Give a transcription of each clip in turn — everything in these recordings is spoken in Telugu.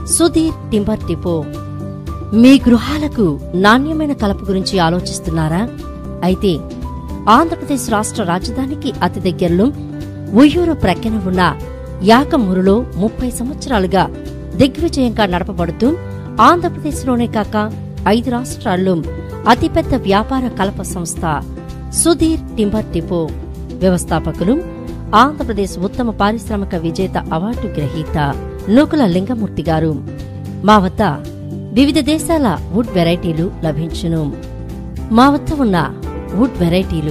సుధీర్ టింబర్ డిపో మీ గృహాలకు నాణ్యమైన కలప గురించి ఆలోచిస్తున్నారా అయితే ఆంధ్రప్రదేశ్ రాష్ట్ర రాజధానికి అతి దగ్గరలో ఉయ్యూరు ప్రక్కన ఉన్న యాకమూరులో ముప్పై సంవత్సరాలుగా దిగ్విజయంగా నడపబడుతూ ఆంధ్రప్రదేశ్లోనే కాక ఐదు రాష్ట్రాల్లో అతిపెద్ద వ్యాపార కలప సంస్థ సుధీర్ టింబర్ డిపో వ్యవస్థాపకులు ఆంధ్రప్రదేశ్ ఉత్తమ పారిశ్రామిక విజేత అవార్డు గ్రహీత నూకుల లింగమూర్తి గారు మా వద్ద వివిధ దేశాల వుడ్ వెరైటీలు లభించును మా వద్ద ఉన్న వుడ్ వెరైటీలు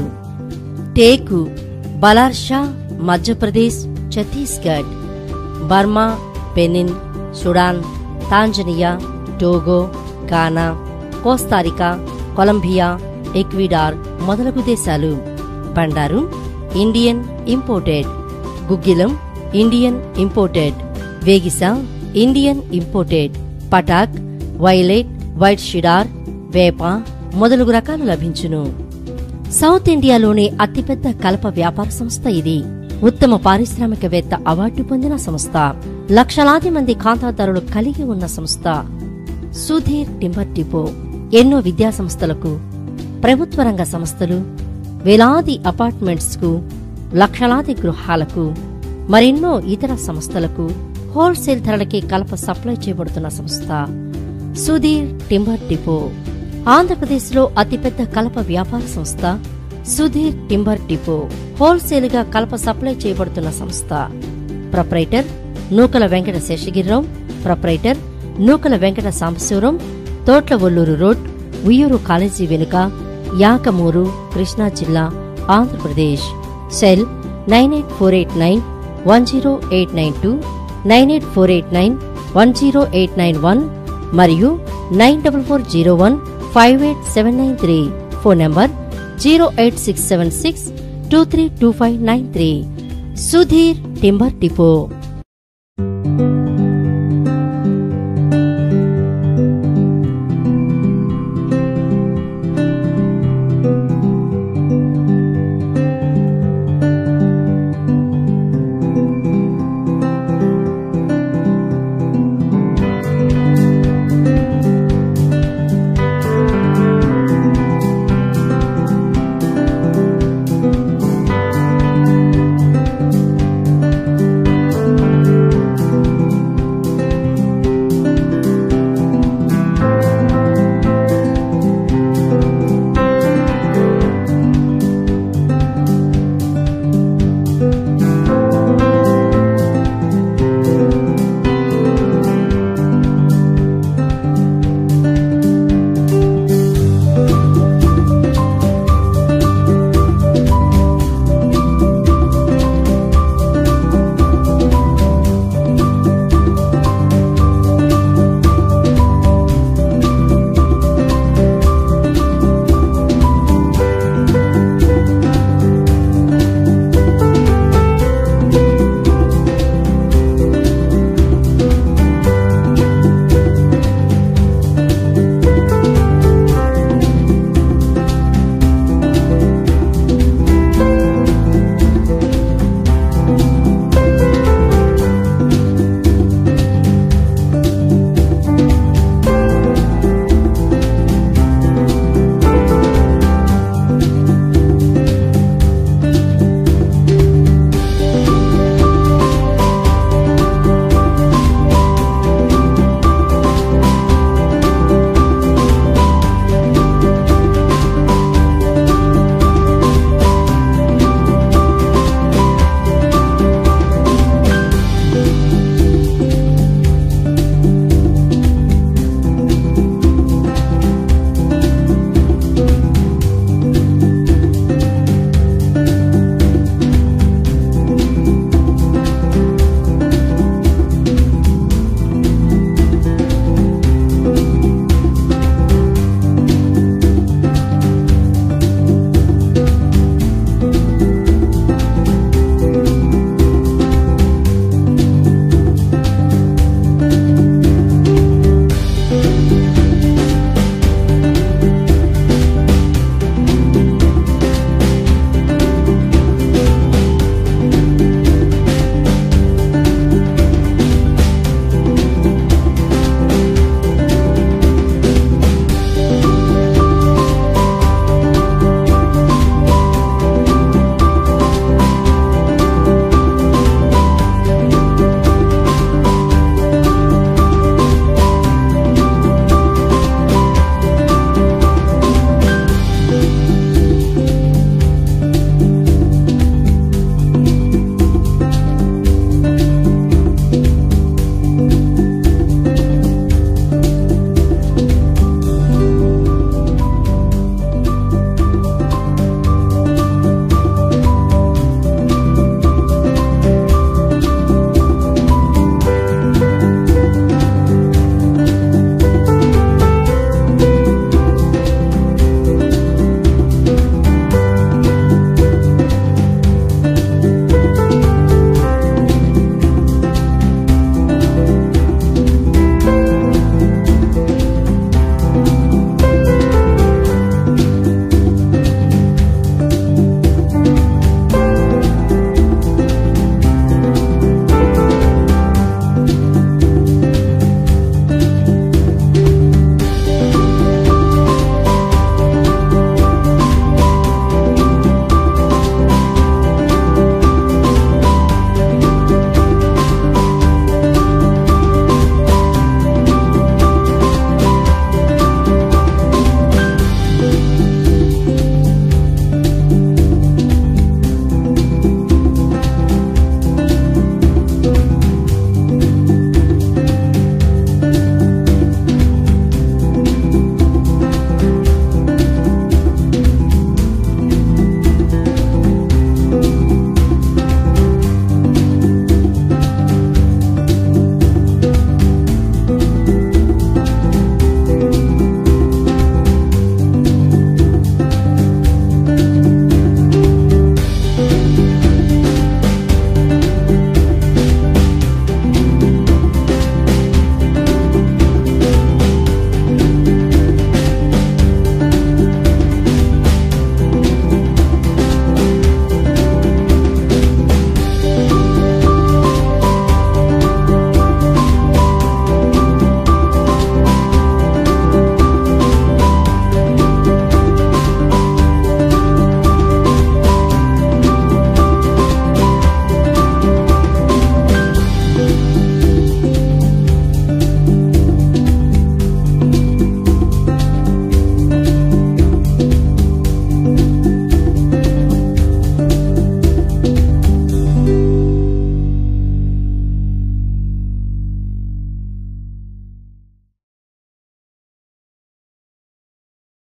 టేకు Ballarshah Madhya Pradesh Chhattisgarh Burma Benin Sudan Tanzania Togo Ghana Costa Rica Colombia Ecuador మొదలగు దేశాలు బండారు ఇండియన్ ఇంపోర్టెడ్ గుగ్గిలం ఇండియన్ ఇంపోర్టెడ్ వేగిసా ఇండియన్ ఇంపోర్టెడ్ పటాక్ వైలెట్ వైట్ షిడార్ వేప మొదలగు రకాలు లభించును సౌత్ ఇండియాలోనే అతిపెద్ద కలప వ్యాపార సంస్థ ఇది ఉత్తమ పారిశ్రామికవేత్త అవార్డు పొందిన సంస్థ లక్షలాది మంది ఖాతాదారులు కలిగి ఉన్న సంస్థ సుధీర్ టింబర్ డిపో ఎన్నో విద్యా సంస్థలకు ప్రభుత్వ రంగ సంస్థలు వేలాది అపార్ట్మెంట్స్ కు లక్షలాది గృహాలకు మరెన్నో ఇతర సంస్థలకు హోల్సేల్ ధరలకి కలప సప్లై చేయబడుతున్న సంస్థ సుధీర్ టింబర్ డిపో ఆంధ్రప్రదేశ్లో అతిపెద్ద కలప వ్యాపార సంస్థ సుధీర్ టింబర్ డిపో హోల్సేల్ గా కలప సప్లై చేయబడుతున్న సంస్థ proprietor Nukala Venkata Seshagiri Rao proprietor Nukala Venkata Sambasivaram Thotla Valluru road Vuyyuru college వెనుక యాకమూరు కృష్ణా జిల్లా Andhra Pradesh cell nine eight four eight nine one zero eight nine two nine eight four eight nine one zero eight nine one మరియు nine double four zero one five eight seven nine three phone number zero eight six seven six two three two five nine three Sudheer timber depot